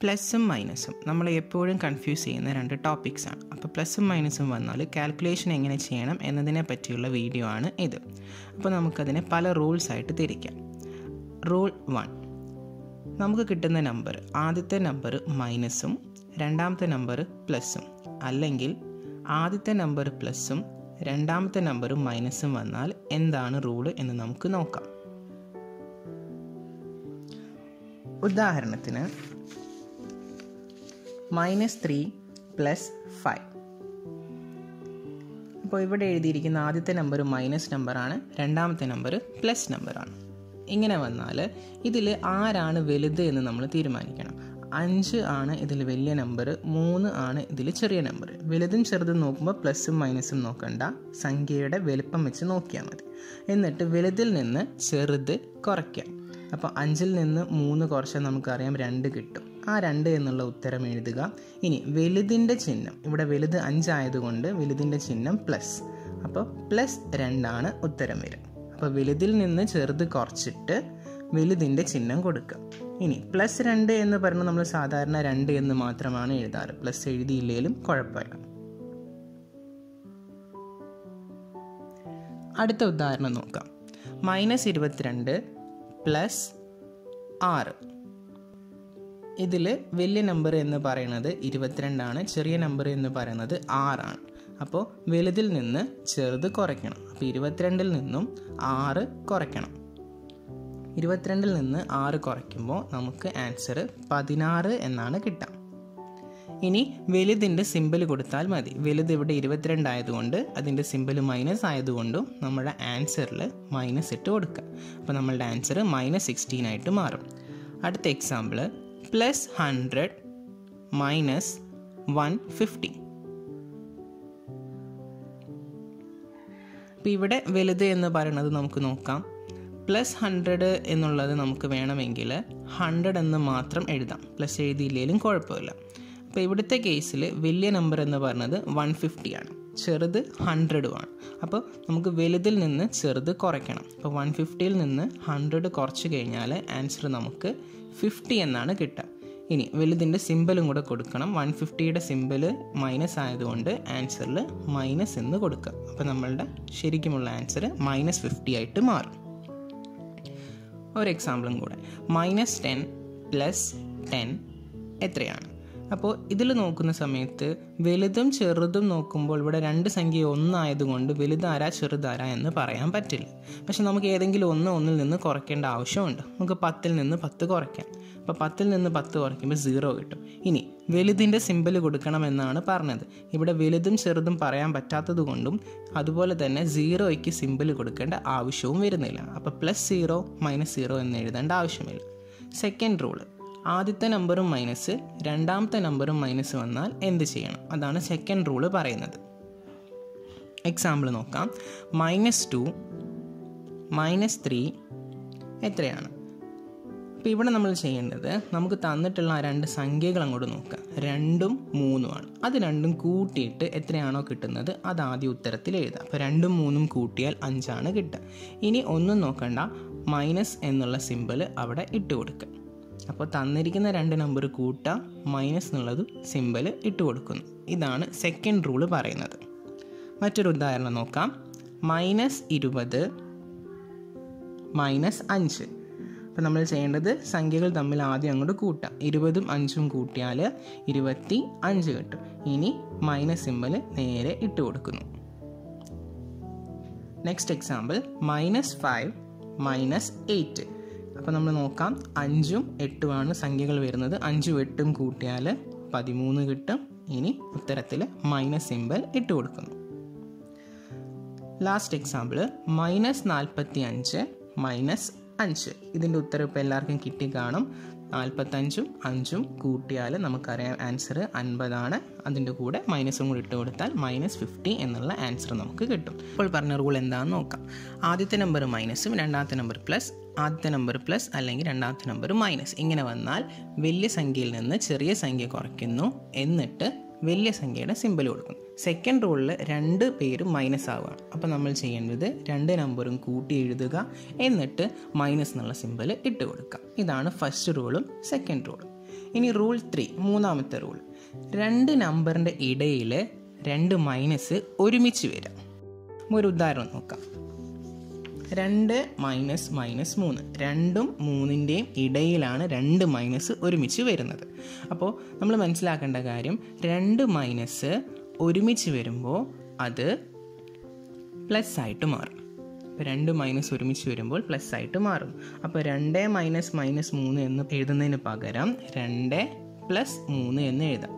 പ്ലസും മൈനസും നമ്മൾ എപ്പോഴും കൺഫ്യൂസ് ചെയ്യുന്ന രണ്ട് ടോപ്പിക്സ് ആണ് അപ്പോൾ പ്ലസും മൈനസും വന്നാൽ കാൽക്കുലേഷൻ എങ്ങനെ ചെയ്യണം എന്നതിനെ പറ്റിയുള്ള വീഡിയോ ആണ് ഇത് അപ്പോൾ നമുക്കതിനെ പല റൂൾസ് ആയിട്ട് തിരിക്കാം റൂൾ വൺ നമുക്ക് കിട്ടുന്ന നമ്പർ ആദ്യത്തെ നമ്പർ മൈനസും രണ്ടാമത്തെ നമ്പർ പ്ലസും അല്ലെങ്കിൽ ആദ്യത്തെ നമ്പർ പ്ലസും രണ്ടാമത്തെ നമ്പറും മൈനസും വന്നാൽ എന്താണ് റൂള് എന്ന് നമുക്ക് നോക്കാം ഉദാഹരണത്തിന് മൈനസ് ത്രീ പ്ലസ് ഫൈവ് അപ്പോൾ ഇവിടെ എഴുതിയിരിക്കുന്ന ആദ്യത്തെ നമ്പർ മൈനസ് നമ്പറാണ് രണ്ടാമത്തെ നമ്പർ പ്ലസ് നമ്പറാണ് ഇങ്ങനെ വന്നാൽ ഇതിൽ ആരാണ് വലുത് എന്ന് നമ്മൾ തീരുമാനിക്കണം അഞ്ച് ആണ് ഇതിൽ വലിയ നമ്പർ മൂന്ന് ആണ് ഇതിൽ ചെറിയ നമ്പർ വലുതും ചെറുതും നോക്കുമ്പോൾ പ്ലസും മൈനസും നോക്കണ്ട സംഖ്യയുടെ വലുപ്പം വെച്ച് നോക്കിയാൽ മതി എന്നിട്ട് വലുതിൽ നിന്ന് ചെറുത് കുറയ്ക്കാം അപ്പോൾ അഞ്ചിൽ നിന്ന് മൂന്ന് കുറച്ചാൽ നമുക്കറിയാം രണ്ട് കിട്ടും ആ രണ്ട് എന്നുള്ള ഉത്തരം എഴുതുക ഇനി വലുതിൻ്റെ ചിഹ്നം ഇവിടെ വലുത് അഞ്ചായതുകൊണ്ട് വലുതിൻ്റെ ചിഹ്നം പ്ലസ് അപ്പോൾ പ്ലസ് രണ്ടാണ് ഉത്തരം വരിക അപ്പോൾ വലുതിൽ നിന്ന് ചെറുത് കുറച്ചിട്ട് വലുതിൻ്റെ ചിഹ്നം കൊടുക്കുക ഇനി പ്ലസ് രണ്ട് എന്ന് പറയുന്നത് നമ്മൾ സാധാരണ രണ്ട് എന്ന് മാത്രമാണ് എഴുതാറ് പ്ലസ് എഴുതിയില്ലെങ്കിലും കുഴപ്പമില്ല അടുത്ത ഉദാഹരണം നോക്കാം മൈനസ് ഇരുപത്തിരണ്ട് പ്ലസ് ആറ് ഇതിൽ വലിയ നമ്പർ എന്ന് പറയുന്നത് ഇരുപത്തിരണ്ടാണ് ചെറിയ നമ്പർ എന്ന് പറയുന്നത് ആറാണ് അപ്പോൾ വലുതിൽ നിന്ന് ചെറുത് കുറയ്ക്കണം അപ്പോൾ ഇരുപത്തിരണ്ടിൽ നിന്നും ആറ് കുറയ്ക്കണം ഇരുപത്തിരണ്ടിൽ നിന്ന് ആറ് കുറയ്ക്കുമ്പോൾ നമുക്ക് ആൻസർ പതിനാറ് എന്നാണ് കിട്ടുക ഇനി വലുതിൻ്റെ സിമ്പിൾ കൊടുത്താൽ മതി വലുത് ഇവിടെ ഇരുപത്തിരണ്ട് ആയതുകൊണ്ട് അതിൻ്റെ സിമ്പിൾ മൈനസ് ആയതുകൊണ്ടും നമ്മുടെ ആൻസറിൽ മൈനസ് ഇട്ട് കൊടുക്കുക അപ്പോൾ നമ്മളുടെ ആൻസർ മൈനസ് സിക്സ്റ്റീൻ ആയിട്ട് മാറും അടുത്ത example plus hundred minus one fifty അപ്പോൾ ഇവിടെ വലുത് എന്ന് പറയുന്നത് നമുക്ക് നോക്കാം പ്ലസ് ഹൺഡ്രഡ് എന്നുള്ളത് നമുക്ക് വേണമെങ്കിൽ ഹൺഡ്രഡ് എന്ന് മാത്രം എഴുതാം പ്ലസ് എഴുതിയില്ലെങ്കിലും കുഴപ്പമില്ല അപ്പോൾ ഇവിടുത്തെ കേസിൽ വലിയ നമ്പർ എന്ന് പറയുന്നത് വൺ ഫിഫ്റ്റിയാണ് ചെറുത് ഹൺഡ്രഡുമാണ് അപ്പോൾ നമുക്ക് വലുതിൽ നിന്ന് ചെറുത് കുറയ്ക്കണം അപ്പോൾ വൺ ഫിഫ്റ്റിയിൽ നിന്ന് ഹൺഡ്രഡ് കുറച്ച് കഴിഞ്ഞാൽ ആൻസർ നമുക്ക് ഫിഫ്റ്റി എന്നാണ് കിട്ടുക ഇനി വലുതിൻ്റെ സിമ്പിളും കൂടെ കൊടുക്കണം വൺ ഫിഫ്റ്റിയുടെ സിമ്പിൾ മൈനസ് ആയതുകൊണ്ട് ആൻസറിൽ മൈനസ് എന്ന് കൊടുക്കുക അപ്പോൾ നമ്മളുടെ ശരിക്കുമുള്ള ആൻസർ മൈനസ് ഫിഫ്റ്റി ആയിട്ട് മാറും ഒരു എക്സാമ്പിളും കൂടെ മൈനസ് ടെൻ പ്ലസ് ടെൻ എത്രയാണ് അപ്പോൾ ഇതിൽ നോക്കുന്ന സമയത്ത് വലുതും ചെറുതും നോക്കുമ്പോൾ ഇവിടെ രണ്ട് സംഖ്യ ഒന്നായതുകൊണ്ട് വലുതാരാ ചെറുതാരാ എന്ന് പറയാൻ പറ്റില്ല പക്ഷെ നമുക്ക് ഏതെങ്കിലും ഒന്ന് ഒന്നിൽ നിന്ന് കുറയ്ക്കേണ്ട ആവശ്യമുണ്ട് നമുക്ക് പത്തിൽ നിന്ന് പത്ത് കുറയ്ക്കാം അപ്പോൾ പത്തിൽ നിന്ന് പത്ത് കുറയ്ക്കുമ്പോൾ സീറോ കിട്ടും ഇനി വലുതിൻ്റെ സിമ്പിൾ കൊടുക്കണമെന്നാണ് പറഞ്ഞത് ഇവിടെ വലുതും ചെറുതും പറയാൻ പറ്റാത്തത് കൊണ്ടും അതുപോലെ തന്നെ സീറോയ്ക്ക് സിമ്പിൾ കൊടുക്കേണ്ട ആവശ്യവും വരുന്നില്ല അപ്പോൾ പ്ലസ് സീറോ മൈനസ് സീറോ എന്ന് എഴുതേണ്ട ആവശ്യമില്ല സെക്കൻഡ് റൂള് ആദ്യത്തെ നമ്പറും മൈനസ് രണ്ടാമത്തെ നമ്പറും മൈനസ് വന്നാൽ എന്ത് ചെയ്യണം അതാണ് സെക്കൻഡ് റൂള് പറയുന്നത് എക്സാമ്പിൾ നോക്കാം മൈനസ് ടു മൈനസ് ത്രീ എത്രയാണ് അപ്പോൾ ഇവിടെ നമ്മൾ ചെയ്യേണ്ടത് നമുക്ക് തന്നിട്ടുള്ള ആ രണ്ട് സംഖ്യകൾ അങ്ങോട്ട് നോക്കുക രണ്ടും മൂന്നുമാണ് അത് രണ്ടും കൂട്ടിയിട്ട് എത്രയാണോ കിട്ടുന്നത് അത് ആദ്യ ഉത്തരത്തിൽ എഴുതാം അപ്പോൾ രണ്ടും മൂന്നും കൂട്ടിയാൽ അഞ്ചാണ് കിട്ടുക ഇനി ഒന്നും നോക്കണ്ട മൈനസ് എന്നുള്ള സിമ്പിൾ അവിടെ ഇട്ട് കൊടുക്കുക അപ്പോൾ തന്നിരിക്കുന്ന രണ്ട് നമ്പർ കൂട്ടുക മൈനസ് എന്നുള്ളത് സിമ്പിൾ ഇട്ട് കൊടുക്കുന്നു ഇതാണ് സെക്കൻഡ് റൂള് പറയുന്നത് മറ്റൊരു ഉദാഹരണം നോക്കാം മൈനസ് ഇരുപത് മൈനസ് അഞ്ച് അപ്പോൾ നമ്മൾ ചെയ്യേണ്ടത് സംഖ്യകൾ തമ്മിൽ ആദ്യം അങ്ങോട്ട് കൂട്ടാം ഇരുപതും അഞ്ചും കൂട്ടിയാൽ ഇരുപത്തി അഞ്ച് കിട്ടും ഇനി മൈനസ് സിമ്പിൾ നേരെ ഇട്ട് കൊടുക്കുന്നു next example minus five minus eight അപ്പോൾ നമ്മൾ നോക്കാം അഞ്ചും എട്ടുമാണ് സംഖ്യകൾ വരുന്നത് അഞ്ചും എട്ടും കൂട്ടിയാൽ പതിമൂന്ന് കിട്ടും ഇനി ഉത്തരത്തിൽ മൈനസ് സിമ്പിൾ ഇട്ട് കൊടുക്കുന്നു ലാസ്റ്റ് എക്സാമ്പിൾ മൈനസ് നാൽപ്പത്തി അഞ്ച് മൈനസ് അഞ്ച് ഇതിൻ്റെ ഉത്തരം ഇപ്പോൾ എല്ലാവർക്കും കിട്ടി കാണും നാൽപ്പത്തഞ്ചും അഞ്ചും കൂട്ടിയാൽ നമുക്കറിയാം ആൻസർ അൻപതാണ് അതിൻ്റെ കൂടെ മൈനസും കൂടി ഇട്ട് കൊടുത്താൽ മൈനസ് ഫിഫ്റ്റി എന്നുള്ള ആൻസർ നമുക്ക് കിട്ടും ഇപ്പോൾ പറഞ്ഞ റൂൾ എന്താണെന്ന് നോക്കാം ആദ്യത്തെ നമ്പർ മൈനസും രണ്ടാമത്തെ നമ്പർ പ്ലസ് ആദ്യത്തെ നമ്പർ പ്ലസ് അല്ലെങ്കിൽ രണ്ടാമത്തെ നമ്പർ മൈനസ് ഇങ്ങനെ വന്നാൽ വലിയ സംഖ്യയിൽ നിന്ന് ചെറിയ സംഖ്യ കുറയ്ക്കുന്നു എന്നിട്ട് വലിയ സംഖ്യയുടെ സിമ്പിൾ കൊടുക്കും സെക്കൻഡ് റൂളിൽ രണ്ട് പേരും മൈനസ് ആവുകയാണ് അപ്പോൾ നമ്മൾ ചെയ്യേണ്ടത് രണ്ട് നമ്പറും കൂട്ടി എഴുതുക എന്നിട്ട് മൈനസ് എന്നുള്ള സിമ്പിൾ ഇട്ട് കൊടുക്കുക ഇതാണ് ഫസ്റ്റ് റൂളും സെക്കൻഡ് റൂളും ഇനി റൂൾ ത്രീ മൂന്നാമത്തെ റൂൾ രണ്ട് നമ്പറിൻ്റെ ഇടയിൽ രണ്ട് മൈനസ് ഒരുമിച്ച് വരാം ഒരു ഉദാഹരണം നോക്കാം രണ്ട് മൈനസ് മൈനസ് മൂന്ന് രണ്ടും മൂന്നിൻ്റെയും ഇടയിലാണ് രണ്ട് മൈനസ് ഒരുമിച്ച് വരുന്നത് അപ്പോൾ നമ്മൾ മനസ്സിലാക്കേണ്ട കാര്യം രണ്ട് മൈനസ് ഒരുമിച്ച് വരുമ്പോൾ അത് പ്ലസ് ആയിട്ട് മാറും അപ്പോൾ രണ്ട് മൈനസ് ഒരുമിച്ച് വരുമ്പോൾ പ്ലസ് ആയിട്ട് മാറും അപ്പോൾ രണ്ട് മൈനസ് മൈനസ് മൂന്ന് എന്ന് എഴുതുന്നതിന് പകരം രണ്ട് പ്ലസ് മൂന്ന് എന്ന് എഴുതാം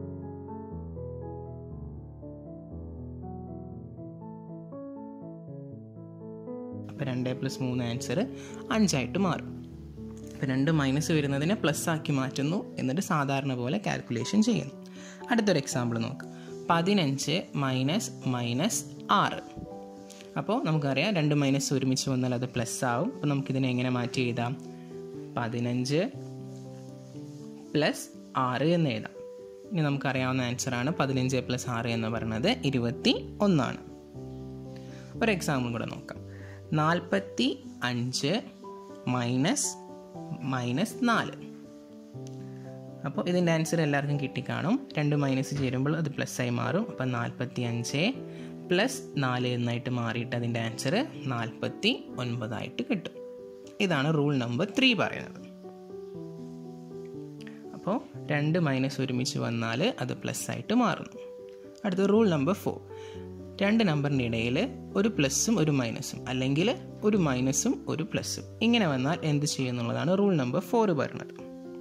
അപ്പോൾ രണ്ട് പ്ലസ് മൂന്ന് ആൻസർ അഞ്ചായിട്ട് മാറും അപ്പോൾ രണ്ട് മൈനസ് വരുന്നതിനെ പ്ലസ് ആക്കി മാറ്റുന്നു എന്നിട്ട് സാധാരണ പോലെ കാൽക്കുലേഷൻ ചെയ്യുന്നു അടുത്തൊരു എക്സാമ്പിൾ നോക്കാം പതിനഞ്ച് മൈനസ് മൈനസ് ആറ് അപ്പോൾ നമുക്കറിയാം രണ്ട് മൈനസ് ഒരുമിച്ച് വന്നാൽ അത് പ്ലസ് ആവും അപ്പോൾ നമുക്കിതിനെ എങ്ങനെ മാറ്റി എഴുതാം പതിനഞ്ച് പ്ലസ് ആറ് എന്ന് എഴുതാം ഇനി നമുക്കറിയാവുന്ന ആൻസറാണ് പതിനഞ്ച് പ്ലസ് ആറ് എന്ന് പറയുന്നത് ഇരുപത്തി ഒന്നാണ് ഒരു എക്സാമ്പിൾ കൂടെ നോക്കാം നാൽപ്പത്തി അഞ്ച് മൈനസ് മൈനസ് നാല് അപ്പോൾ ഇതിൻ്റെ ആൻസർ എല്ലാവർക്കും കിട്ടിക്കാണും രണ്ട് മൈനസ് ചേരുമ്പോൾ അത് പ്ലസ് ആയി മാറും അപ്പം നാൽപ്പത്തി അഞ്ച് പ്ലസ് നാല് എന്നായിട്ട് മാറിയിട്ട് അതിൻ്റെ ആൻസർ നാൽപ്പത്തി ഒൻപതായിട്ട് കിട്ടും ഇതാണ് റൂൾ നമ്പർ ത്രീ പറയുന്നത് അപ്പോൾ രണ്ട് മൈനസ് ഒരുമിച്ച് വന്നാൽ അത് പ്ലസ് ആയിട്ട് മാറുന്നു അടുത്ത റൂൾ നമ്പർ ഫോർ രണ്ട് നമ്പറിൻ്റെ ഇടയിൽ ഒരു പ്ലസ്സും ഒരു മൈനസും അല്ലെങ്കിൽ ഒരു മൈനസും ഒരു പ്ലസ്സും ഇങ്ങനെ വന്നാൽ എന്ത് ചെയ്യുന്നുള്ളതാണ് റൂൾ നമ്പർ ഫോർ പറയുന്നത്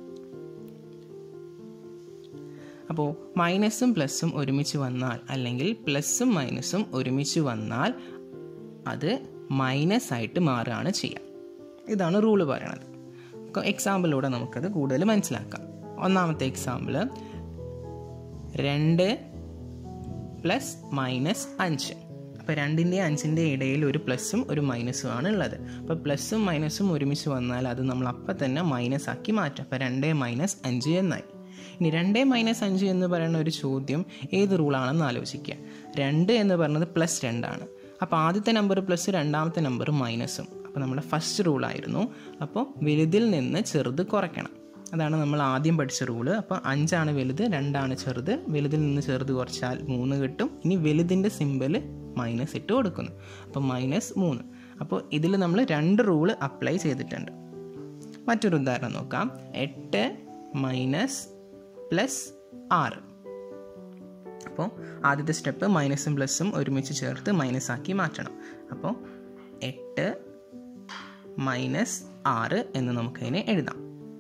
അപ്പോൾ മൈനസും പ്ലസ്സും ഒരുമിച്ച് വന്നാൽ അല്ലെങ്കിൽ പ്ലസ്സും മൈനസും ഒരുമിച്ച് വന്നാൽ അത് മൈനസ് ആയിട്ട് മാറുകയാണ് ചെയ്യുക ഇതാണ് റൂള് പറയണത് എക്സാമ്പിളിലൂടെ നമുക്കത് കൂടുതൽ മനസ്സിലാക്കാം ഒന്നാമത്തെ എക്സാമ്പിൾ രണ്ട് പ്ലസ് മൈനസ് അഞ്ച് അപ്പോൾ രണ്ടിൻ്റെ അഞ്ചിൻ്റെ ഇടയിൽ ഒരു പ്ലസ്സും ഒരു മൈനസും ആണ് ഉള്ളത് അപ്പോൾ പ്ലസ്സും മൈനസും ഒരുമിച്ച് വന്നാൽ അത് നമ്മൾ അപ്പം തന്നെ മൈനസ് ആക്കി മാറ്റും അപ്പോൾ രണ്ട് മൈനസ് അഞ്ച് എന്നായി ഇനി രണ്ട് മൈനസ് അഞ്ച് എന്ന് പറയുന്ന ഒരു ചോദ്യം ഏത് റൂളാണെന്ന് ആലോചിക്കുക രണ്ട് എന്ന് പറയുന്നത് പ്ലസ് രണ്ടാണ് അപ്പോൾ ആദ്യത്തെ നമ്പർ പ്ലസ് രണ്ടാമത്തെ നമ്പർ മൈനസും അപ്പോൾ നമ്മുടെ ഫസ്റ്റ് റൂളായിരുന്നു അപ്പോൾ വലുതിൽ നിന്ന് ചെറുത് കുറയ്ക്കണം അതാണ് നമ്മൾ ആദ്യം പഠിച്ച റൂള് അപ്പോൾ അഞ്ചാണ് വലുത് രണ്ടാണ് ചെറുത് വലുതിൽ നിന്ന് ചെറുത് കുറച്ചാൽ മൂന്ന് കിട്ടും ഇനി വലുതിൻ്റെ സിമ്പിൾ മൈനസ് ഇട്ട് കൊടുക്കുന്നു അപ്പോൾ മൈനസ് മൂന്ന് അപ്പോൾ ഇതിൽ നമ്മൾ രണ്ട് റൂള് അപ്ലൈ ചെയ്തിട്ടുണ്ട് മറ്റൊരു ഉദാഹരണം നോക്കാം എട്ട് മൈനസ് പ്ലസ് ആറ് അപ്പോൾ ആദ്യത്തെ സ്റ്റെപ്പ് മൈനസും പ്ലസും ഒരുമിച്ച് ചേർത്ത് മൈനസ് ആക്കി മാറ്റണം അപ്പോൾ എട്ട് മൈനസ് ആറ് എന്ന് നമുക്കതിനെ എഴുതാം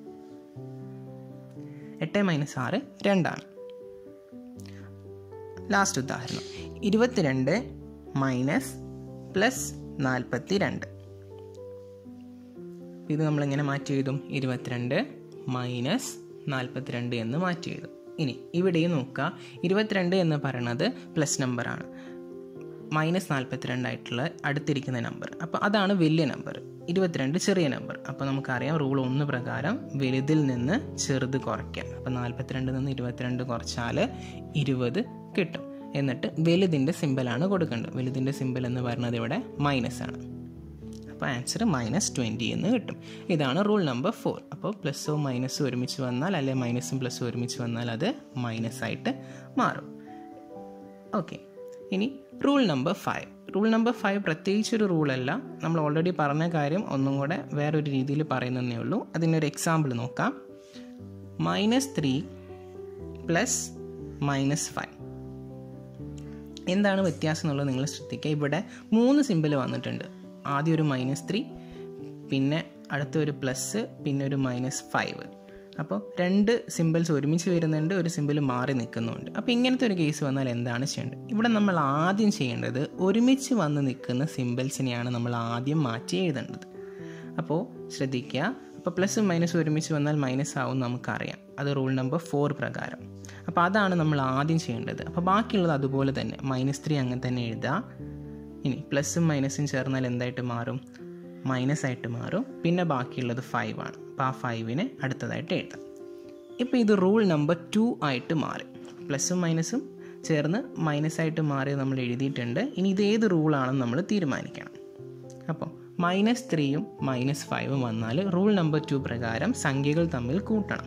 എട്ട് മൈനസ് ആറ് രണ്ടാണ് ലാസ്റ്റ് ഉദാഹരണം ഇരുപത്തിരണ്ട് മൈനസ് പ്ലസ് നാൽപ്പത്തി രണ്ട് ഇത് നമ്മളിങ്ങനെ മാറ്റി എഴുതും ഇരുപത്തിരണ്ട് മൈനസ് നാൽപ്പത്തിരണ്ട് എന്ന് മാറ്റി എഴുതും ഇനി ഇവിടെയും നോക്കുക ഇരുപത്തിരണ്ട് എന്ന് പറയുന്നത് പ്ലസ് നമ്പറാണ് മൈനസ് നാൽപ്പത്തിരണ്ടായിട്ടുള്ള അടുത്തിരിക്കുന്ന നമ്പർ അപ്പോൾ അതാണ് വലിയ നമ്പർ ഇരുപത്തിരണ്ട് ചെറിയ നമ്പർ അപ്പോൾ നമുക്കറിയാം റൂൾ ഒന്ന് പ്രകാരം വലുതിൽ നിന്ന് ചെറുത് കുറയ്ക്കാം അപ്പോൾ നാൽപ്പത്തിരണ്ടിൽ നിന്ന് ഇരുപത്തിരണ്ട് കുറച്ചാൽ ഇരുപത് കിട്ടും എന്നിട്ട് വലുതിൻ്റെ സിമ്പിളാണ് കൊടുക്കേണ്ടത് വലുതിൻ്റെ സിമ്പിൾ എന്ന് പറയുന്നത് ഇവിടെ മൈനസ് ആണ് അപ്പോൾ ആൻസർ മൈനസ് ട്വൻറ്റി എന്ന് കിട്ടും ഇതാണ് റൂൾ നമ്പർ ഫോർ അപ്പോൾ പ്ലസ്സോ മൈനസോ ഒരുമിച്ച് വന്നാൽ അല്ലെ മൈനസും പ്ലസ്സും ഒരുമിച്ച് വന്നാൽ അത് മൈനസ് ആയിട്ട് മാറും ഓക്കെ ഇനി rule number five rule number five പ്രത്യേകിച്ചൊരു റൂളല്ല നമ്മൾ ഓൾറെഡി പറഞ്ഞ കാര്യം ഒന്നും കൂടെ വേറൊരു രീതിയിൽ പറയുന്നതേ ഉള്ളൂ അതിനൊരു എക്സാമ്പിൾ നോക്കാം minus three plus minus five എന്താണ് വ്യത്യാസം എന്നുള്ളത് നിങ്ങൾ ശ്രദ്ധിക്കുക ഇവിടെ മൂന്ന് സിമ്പിൾ വന്നിട്ടുണ്ട് ആദ്യം ഒരു മൈനസ് ത്രീ പിന്നെ അടുത്ത ഒരു പ്ലസ് പിന്നെ ഒരു മൈനസ് ഫൈവ് അപ്പോൾ രണ്ട് സിമ്പിൾസ് ഒരുമിച്ച് വരുന്നുണ്ട് ഒരു സിമ്പിൾ മാറി നിൽക്കുന്നുണ്ട് അപ്പോൾ ഇങ്ങനത്തെ ഒരു കേസ് വന്നാൽ എന്താണ് ചെയ്യേണ്ടത് ഇവിടെ നമ്മൾ ആദ്യം ചെയ്യേണ്ടത് ഒരുമിച്ച് വന്ന് നിൽക്കുന്ന സിമ്പിൾസിനെയാണ് നമ്മൾ ആദ്യം മാറ്റി എഴുതേണ്ടത് അപ്പോൾ ശ്രദ്ധിക്കുക അപ്പോൾ പ്ലസും മൈനസും ഒരുമിച്ച് വന്നാൽ മൈനസ് ആവും നമുക്കറിയാം അത് റൂൾ നമ്പർ ഫോർ പ്രകാരം അപ്പോൾ അതാണ് നമ്മൾ ആദ്യം ചെയ്യേണ്ടത് അപ്പോൾ ബാക്കിയുള്ളത് അതുപോലെ തന്നെ മൈനസ് ത്രീ അങ്ങനെ തന്നെ എഴുതുക ഇനി പ്ലസും മൈനസും ചേർന്നാൽ എന്തായിട്ട് മാറും മൈനസ് ആയിട്ട് മാറും പിന്നെ ബാക്കിയുള്ളത് ഫൈവ് ആണ് അപ്പോൾ ആ ഫൈവിനെ അടുത്തതായിട്ട് എഴുതാം ഇപ്പോൾ ഇത് റൂൾ നമ്പർ ടു ആയിട്ട് മാറി പ്ലസും മൈനസും ചേർന്ന് മൈനസ് ആയിട്ട് മാറി നമ്മൾ എഴുതിയിട്ടുണ്ട് ഇനി ഇത് ഏത് റൂളാണെന്ന് നമ്മൾ തീരുമാനിക്കണം അപ്പോൾ മൈനസ് ത്രീയും മൈനസ് ഫൈവും വന്നാൽ റൂൾ നമ്പർ ടു പ്രകാരം സംഖ്യകൾ തമ്മിൽ കൂട്ടണം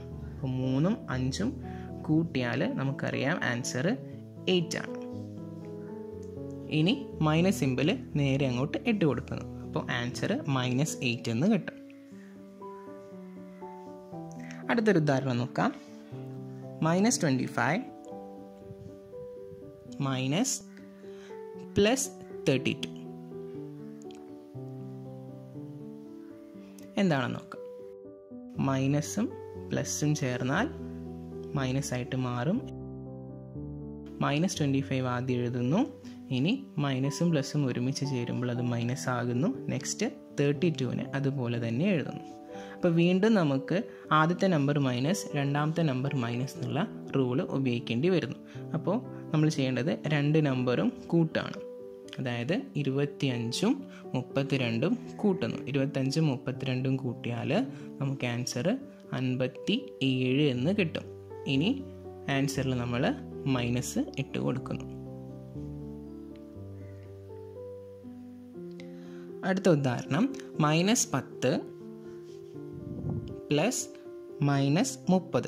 അപ്പോൾ മൂന്നും അഞ്ചും കൂട്ടിയാൽ നമുക്കറിയാം ആൻസർ എയ്റ്റ് ആണ് ഇനി മൈനസ് സിമ്പിൾ നേരെ അങ്ങോട്ട് ഇട്ട് കൊടുക്കുന്നു അപ്പോൾ ആൻസർ മൈനസ് എയ്റ്റ് എന്ന് കിട്ടും അടുത്തൊരു ഉദാഹരണം നോക്കാം minus twenty five minus plus thirty two എന്താണെന്ന് നോക്കാം മൈനസും പ്ലസും ചേർന്നാൽ മൈനസ് ആയിട്ട് മാറും മൈനസ് ട്വൻറ്റി ഫൈവ് ആദ്യം എഴുതുന്നു ഇനി മൈനസും പ്ലസും ഒരുമിച്ച് ചേരുമ്പോൾ അത് മൈനസ് ആകുന്നു നെക്സ്റ്റ് തേർട്ടി ടുവിന് അതുപോലെ തന്നെ എഴുതുന്നു അപ്പോൾ വീണ്ടും നമുക്ക് ആദ്യത്തെ നമ്പർ മൈനസ് രണ്ടാമത്തെ നമ്പർ മൈനസ് എന്നുള്ള റൂള് ഉപയോഗിക്കേണ്ടി വരുന്നു അപ്പോൾ നമ്മൾ ചെയ്യേണ്ടത് രണ്ട് നമ്പറും കൂട്ടാണ് അതായത് ഇരുപത്തിയഞ്ചും മുപ്പത്തിരണ്ടും കൂട്ടുന്നു ഇരുപത്തഞ്ചും മുപ്പത്തിരണ്ടും കൂട്ടിയാൽ നമുക്ക് ആൻസർ അൻപത്തി ഏഴ് എന്ന് കിട്ടും ഇനി ആൻസറിൽ നമ്മൾ മൈനസ് ഇട്ട് കൊടുക്കുന്നു അടുത്ത ഉദാഹരണം മൈനസ് പത്ത് പ്ലസ് മൈനസ് മുപ്പത്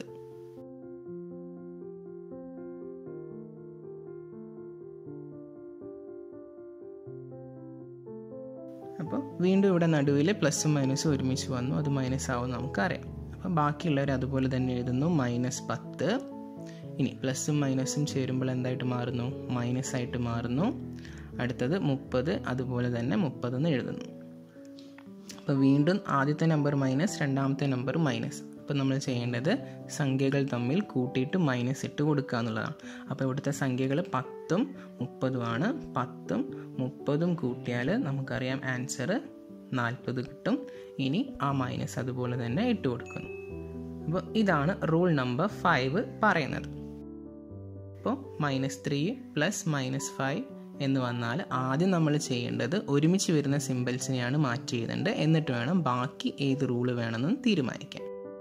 അപ്പോൾ വീണ്ടും ഇവിടെ നടുവിൽ പ്ലസും മൈനസും ഒരുമിച്ച് വന്നു അത് മൈനസ് ആവും നമുക്കറിയാം അപ്പം ബാക്കിയുള്ളവർ അതുപോലെ തന്നെ എഴുതുന്നു മൈനസ് പത്ത് ഇനി പ്ലസും മൈനസും ചേരുമ്പോൾ എന്തായിട്ട് മാറുന്നു മൈനസ് ആയിട്ട് മാറുന്നു അടുത്തത് മുപ്പത് അതുപോലെ തന്നെ മുപ്പതെന്ന് എഴുതുന്നു അപ്പോൾ വീണ്ടും ആദ്യത്തെ നമ്പർ മൈനസ് രണ്ടാമത്തെ നമ്പർ മൈനസ് അപ്പോൾ നമ്മൾ ചെയ്യേണ്ടത് സംഖ്യകൾ തമ്മിൽ കൂട്ടിയിട്ട് മൈനസ് ഇട്ട് കൊടുക്കുക എന്നുള്ളതാണ് അപ്പോൾ ഇവിടുത്തെ സംഖ്യകൾ പത്തും മുപ്പതുമാണ് പത്തും മുപ്പതും കൂട്ടിയാൽ നമുക്കറിയാം ആൻസർ നാൽപ്പത് കിട്ടും ഇനി ആ മൈനസ് അതുപോലെ തന്നെ ഇട്ട് കൊടുക്കുന്നു അപ്പോൾ ഇതാണ് റൂൾ നമ്പർ ഫൈവ് പറയുന്നത് അപ്പോൾ minus three plus minus five എന്ന് വന്നാൽ ആദ്യം നമ്മൾ ചെയ്യേണ്ടത് ഒരുമിച്ച് വരുന്ന സിമ്പിൾസിനെയാണ് മാറ്റി എഴുതേണ്ടത് എന്നിട്ട് വേണം ബാക്കി ഏത് റൂള് വേണമെന്ന് തീരുമാനിക്കാൻ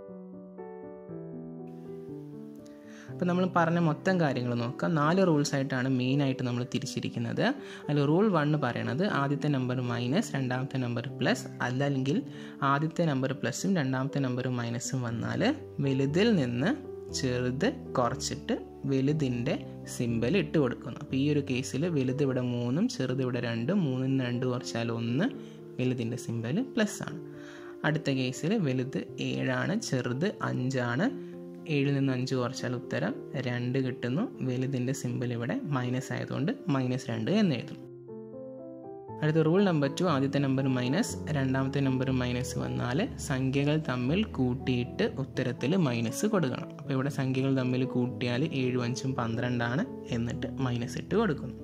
അപ്പോൾ നമ്മൾ പറഞ്ഞ മൊത്തം കാര്യങ്ങൾ നോക്കാം നാല് റൂൾസ് ആയിട്ടാണ് മെയിൻ ആയിട്ട് നമ്മൾ തിരിച്ചിരിക്കുന്നത് അതിൽ റൂൾ വണ്ണ് പറയണത് ആദ്യത്തെ നമ്പർ മൈനസ് രണ്ടാമത്തെ നമ്പർ പ്ലസ് അല്ലെങ്കിൽ ആദ്യത്തെ നമ്പർ പ്ലസും രണ്ടാമത്തെ നമ്പർ മൈനസും വന്നാൽ വലുതിൽ നിന്ന് ചെറുത് കുറച്ചിട്ട് വലുതിൻ്റെ സിമ്പൽ ഇട്ട് കൊടുക്കുന്നു അപ്പോൾ ഈ ഒരു കേസിൽ വലുത് ഇവിടെ മൂന്നും ചെറുത് ഇവിടെ രണ്ടും മൂന്നിൽ നിന്ന് രണ്ട് കുറച്ചാൽ ഒന്ന് വലുതിൻ്റെ സിമ്പൽ പ്ലസ് ആണ് അടുത്ത കേസിൽ വലുത് ഏഴാണ് ചെറുത് അഞ്ചാണ് ഏഴിൽ നിന്ന് അഞ്ച് കുറച്ചാൽ ഉത്തരം രണ്ട് കിട്ടുന്നു വലുതിൻ്റെ സിമ്പിൾ ഇവിടെ മൈനസ് ആയതുകൊണ്ട് മൈനസ് രണ്ട് എന്ന് എഴുതും അടുത്ത റൂൾ നമ്പർ ടു ആദ്യത്തെ നമ്പർ മൈനസ് രണ്ടാമത്തെ നമ്പർ മൈനസ് വന്നാൽ സംഖ്യകൾ തമ്മിൽ കൂട്ടിയിട്ട് ഉത്തരത്തിൽ മൈനസ് കൊടുക്കണം അപ്പോൾ ഇവിടെ സംഖ്യകൾ തമ്മിൽ കൂട്ടിയാൽ ഏഴും അഞ്ചും പന്ത്രണ്ടാണ് എന്നിട്ട് മൈനസ് ഇട്ട് കൊടുക്കുന്നു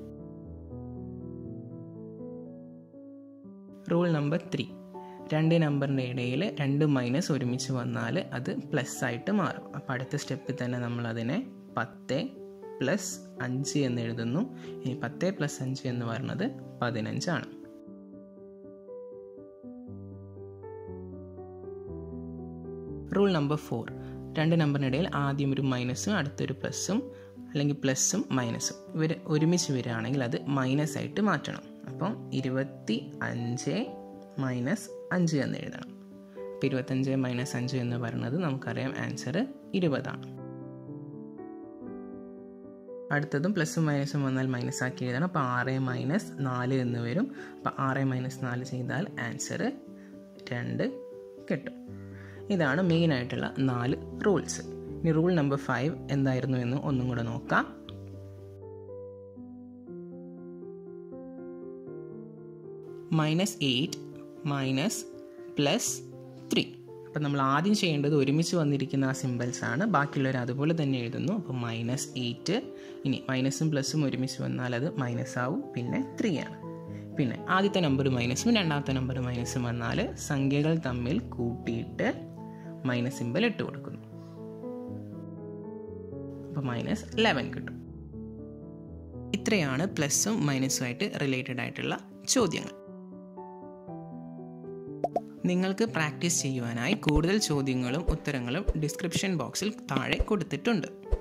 റൂൾ നമ്പർ ത്രീ രണ്ട് നമ്പറിൻ്റെ ഇടയിൽ രണ്ട് മൈനസ് ഒരുമിച്ച് വന്നാൽ അത് പ്ലസ് ആയിട്ട് മാറും അപ്പോൾ അടുത്ത സ്റ്റെപ്പിൽ തന്നെ നമ്മൾ അതിനെ പത്ത് പ്ലസ് അഞ്ച് എന്ന് എഴുതുന്നു ഇനി പത്ത് പ്ലസ് അഞ്ച് എന്ന് പറയുന്നത് പതിനഞ്ചാണ് റൂൾ നമ്പർ ഫോർ രണ്ട് നമ്പറിനിടയിൽ ആദ്യം ഒരു മൈനസും അടുത്തൊരു പ്ലസ്സും അല്ലെങ്കിൽ പ്ലസ്സും മൈനസും ഇവർ ഒരുമിച്ച് വരികയാണെങ്കിൽ അത് മൈനസ് ആയിട്ട് മാറ്റണം അപ്പം ഇരുപത്തി അഞ്ച് മൈനസ് അഞ്ച് എന്ന് എഴുതണം അപ്പോൾ ഇരുപത്തഞ്ച് മൈനസ് അഞ്ച് എന്ന് പറയുന്നത് നമുക്കറിയാം ആൻസർ ഇരുപതാണ് അടുത്തതും പ്ലസും മൈനസും വന്നാൽ മൈനസ് ആക്കി എഴുതണം അപ്പോൾ ആറ് മൈനസ് നാല് എന്ന് വരും അപ്പോൾ ആറ് മൈനസ് നാല് ചെയ്താൽ ആൻസർ രണ്ട് കിട്ടും ഇതാണ് മെയിൻ ആയിട്ടുള്ള നാല് റൂൾസ് ഇനി റൂൾ നമ്പർ ഫൈവ് എന്തായിരുന്നു എന്ന് ഒന്നും കൂടെ നോക്കാം minus eight minus plus three അപ്പം നമ്മൾ ആദ്യം ചെയ്യേണ്ടത് ഒരുമിച്ച് വന്നിരിക്കുന്ന ആ സിമ്പിൾസ് ആണ് ബാക്കിയുള്ളവർ അതുപോലെ തന്നെ എഴുതുന്നു അപ്പോൾ മൈനസ് എയ്റ്റ് ഇനി മൈനസും പ്ലസും ഒരുമിച്ച് വന്നാൽ അത് മൈനസ് ആവും പിന്നെ ത്രീ ആണ് പിന്നെ ആദ്യത്തെ നമ്പർ മൈനസും രണ്ടാമത്തെ നമ്പർ മൈനസും വന്നാൽ സംഖ്യകൾ തമ്മിൽ കൂട്ടിയിട്ട് മൈനസ് സിമ്പിൾ ഇട്ട് കൊടുക്കുന്നു അപ്പോൾ മൈനസ് ലെവൻ കിട്ടും ഇത്രയാണ് പ്ലസും മൈനസും ആയിട്ട് റിലേറ്റഡ് ആയിട്ടുള്ള ചോദ്യങ്ങൾ നിങ്ങൾക്ക് പ്രാക്ടീസ് ചെയ്യുവാനായി കൂടുതൽ ചോദ്യങ്ങളും ഉത്തരങ്ങളും ഡിസ്ക്രിപ്ഷൻ ബോക്സിൽ താഴെ കൊടുത്തിട്ടുണ്ട്